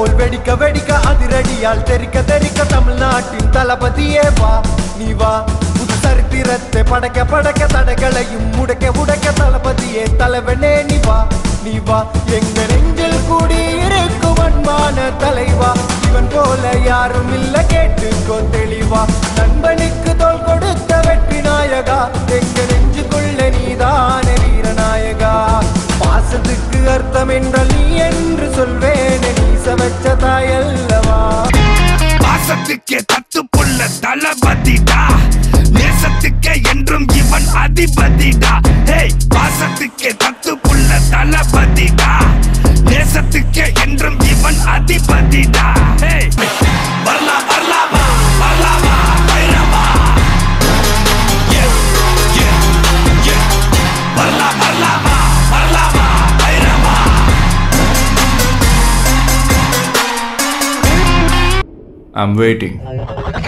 போல் வெடிக்க வெடிக்க அதிரடியால் தெறிக்க தெறிக்க தமிழ்நாட்டின் தளபதியே வா நீ வா புது சரித்திரத்தை படைக்க படைக்க தடைகளையும் உடைக்க உடைக்க தளபதியே தலைவனே நீ வா நீ வா எங்க நெஞ்சில் கூடி இருக்கும் அன்பான தலைவா இவன் போல யாரும் இல்ல கேட்டுக்கோ தெளிவா நண்பனுக்கு தோல் கொடுத்த வெற்றி நாயகா எங்க நெஞ்சுக்குள்ள நீதான வீரநாயகா பாசத்துக்கு அர்த்தம் என்றால் நீ என்று சொல்வேன் நீச வச்ச தாயல்லவா பாசத்துக்கே தத்து புள்ள தளபதிடா நேசத்துக்கே என்றும் இவன் அதிபதிடா ஹேய் பாசத்துக்கே தத்து புள்ள தளபதிடா நேசத்துக்கே என்றும் இவன் அதிபதிடா ஹேய் வரலாம் வரலாமா வரலாமா வைரமா Yeah, yeah, yeah. வரலாம் வரலாமா வரலாமா வைரமா I'm waiting.